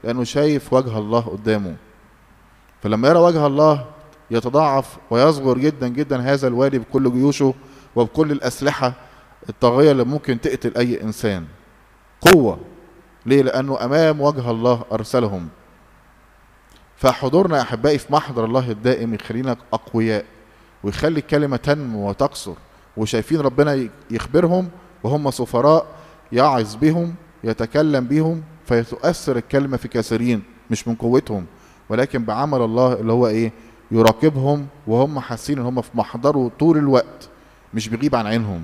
لانه شايف وجه الله قدامه فلما يرى وجه الله يتضاعف ويصغر جدا جدا هذا الوادي بكل جيوشه وبكل الاسلحه الطاغيه اللي ممكن تقتل اي انسان قوه ليه لانه امام وجه الله ارسلهم فحضورنا يا احبائي في محضر الله الدائم يخلينا اقوياء ويخلي الكلمه تنمو وتقصر وشايفين ربنا يخبرهم وهم سفراء يعظ بهم يتكلم بهم فيتؤثر الكلمه في كثيرين مش من قوتهم ولكن بعمل الله اللي هو ايه يراقبهم وهم حاسين ان هم في محضره طول الوقت مش بيغيب عن عينهم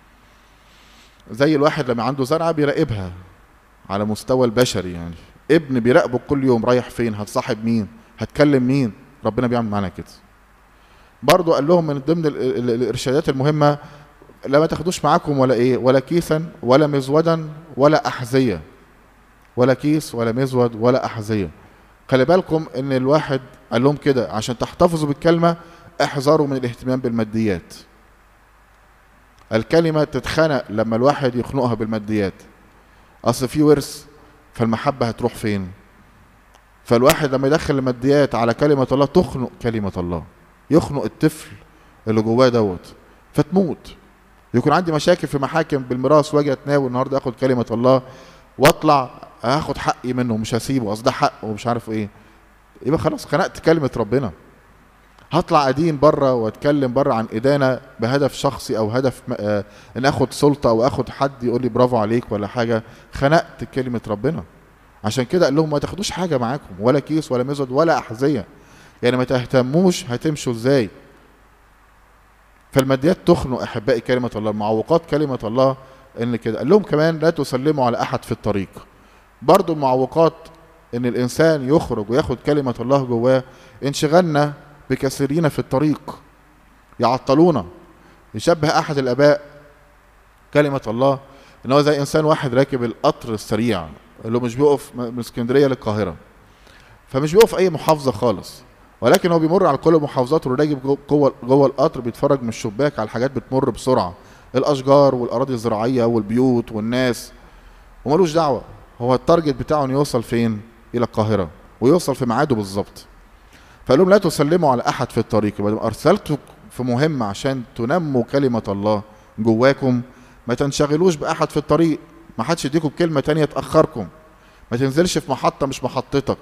زي الواحد لما عنده زرعه بيراقبها على مستوى البشري يعني ابن بيراقبه كل يوم رايح فين هتصاحب مين هتكلم مين ربنا بيعمل معانا كده برضو قال لهم من ضمن ال- ال- الارشادات المهمه لا ما تاخدوش معاكم ولا ايه ولا كيسا ولا مزودا ولا احذيه ولا كيس ولا مزود ولا احذيه خلي بالكم ان الواحد قال لهم كده عشان تحتفظوا بالكلمه احذروا من الاهتمام بالماديات الكلمه تتخنق لما الواحد يخنقها بالماديات اصل في ورث فالمحبه هتروح فين فالواحد لما يدخل الماديات على كلمه الله تخنق كلمه الله يخنق الطفل اللي جواه دوت فتموت يكون عندي مشاكل في محاكم بالميراث واجي اتناول النهارده اخد كلمه الله واطلع هاخد حقي منه مش هسيبه اصل ده حق ومش عارف ايه يبقى خلاص خنقت كلمه ربنا هطلع ادين بره واتكلم بره عن ادانه بهدف شخصي او هدف م- آه ان اخد سلطه او اخد حد يقول لي برافو عليك ولا حاجه خنقت كلمه ربنا عشان كده قال لهم ما تاخدوش حاجه معاكم ولا كيس ولا مزود ولا احذيه يعني ما تهتموش هتمشوا ازاي فالماديات تخنق احبائي كلمه الله معوقات كلمه الله ان كده قال لهم كمان لا تسلموا على احد في الطريق برضو معوقات ان الانسان يخرج وياخد كلمه الله جواه انشغلنا بكثيرين في الطريق يعطلونا يشبه احد الاباء كلمه الله ان هو زي انسان واحد راكب القطر السريع اللي هو مش بيقف من اسكندريه للقاهره فمش بيقف اي محافظه خالص ولكن هو بيمر على كل المحافظات وراكب جو- جوه جوه القطر بيتفرج من الشباك على الحاجات بتمر بسرعه الاشجار والاراضي الزراعيه والبيوت والناس وملوش دعوه هو التارجت بتاعه انه يوصل فين الى القاهره ويوصل في ميعاده بالظبط فقال لهم لا تسلموا على احد في الطريق يبقى لما ارسلتوا في مهمه عشان تنموا كلمه الله جواكم ما تنشغلوش باحد في الطريق ما حدش يديكم بكلمه تانية تاخركم ما تنزلش في محطه مش محطتك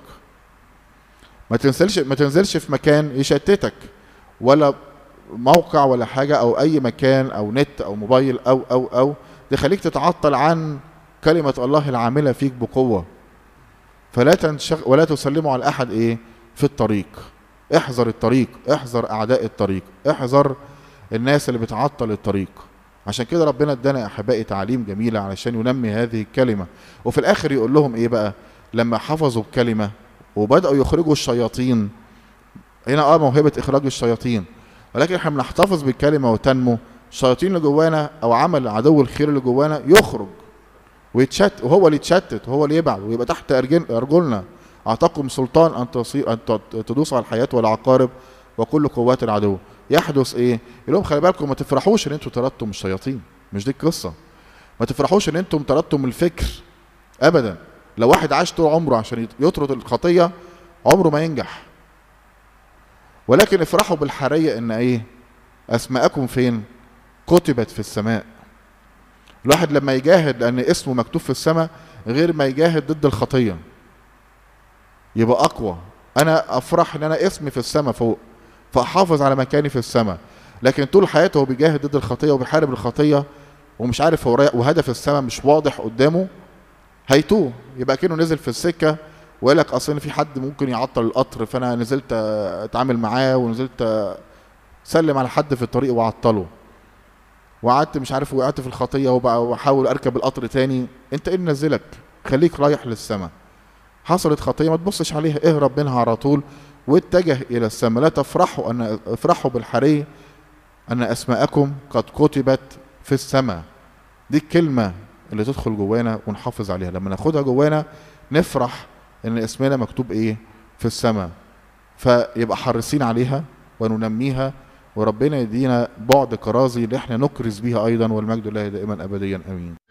ما تنزلش ما تنزلش في مكان يشتتك ولا موقع ولا حاجه او اي مكان او نت او موبايل او او او يخليك تتعطل عن كلمه الله العامله فيك بقوه فلا تنشغ ولا تسلموا على احد ايه في الطريق احذر الطريق احذر اعداء الطريق احذر الناس اللي بتعطل الطريق عشان كده ربنا ادانا يا احبائي تعليم جميله علشان ينمي هذه الكلمه وفي الاخر يقول لهم ايه بقى لما حفظوا الكلمه وبداوا يخرجوا الشياطين هنا اه موهبه اخراج الشياطين ولكن احنا بنحتفظ بالكلمه وتنمو الشياطين اللي جوانا او عمل عدو الخير اللي جوانا يخرج ويتشت وهو اللي يتشتت وهو اللي يبعد ويبقى تحت أرجل- ارجلنا اعطاكم سلطان ان تصير ان ت- تدوس على الحياه والعقارب وكل قوات العدو يحدث ايه؟ يقول لهم خلي بالكم ما تفرحوش ان انتوا طردتم الشياطين مش دي القصه ما تفرحوش ان انتم طردتم الفكر ابدا لو واحد عاش طول عمره عشان يط- يطرد الخطيه عمره ما ينجح ولكن افرحوا بالحريه ان ايه اسماءكم فين كتبت في السماء الواحد لما يجاهد لان اسمه مكتوب في السماء غير ما يجاهد ضد الخطيه يبقى اقوى انا افرح ان انا اسمي في السماء فوق فاحافظ على مكاني في السماء لكن طول حياته هو بيجاهد ضد الخطيه وبيحارب الخطيه ومش عارف هو رايح وهدف السماء مش واضح قدامه هيتوه يبقى كأنه نزل في السكه وقال لك اصل إن في حد ممكن يعطل القطر فانا نزلت اتعامل معاه ونزلت سلم على حد في الطريق وعطله وقعدت مش عارف وقعت في الخطيه وبقى واحاول اركب القطر تاني انت ايه اللي نزلك خليك رايح للسماء حصلت خطيه ما تبصش عليها اهرب منها على طول واتجه الى السماء لا تفرحوا ان افرحوا بالحري ان اسماءكم قد كتبت في السماء دي الكلمه اللي تدخل جوانا ونحافظ عليها لما ناخدها جوانا نفرح ان اسمنا مكتوب ايه في السماء فيبقى حريصين عليها وننميها وربنا يدينا بعد كرازي اللي احنا نكرز بيها ايضا والمجد لله دائما ابديا امين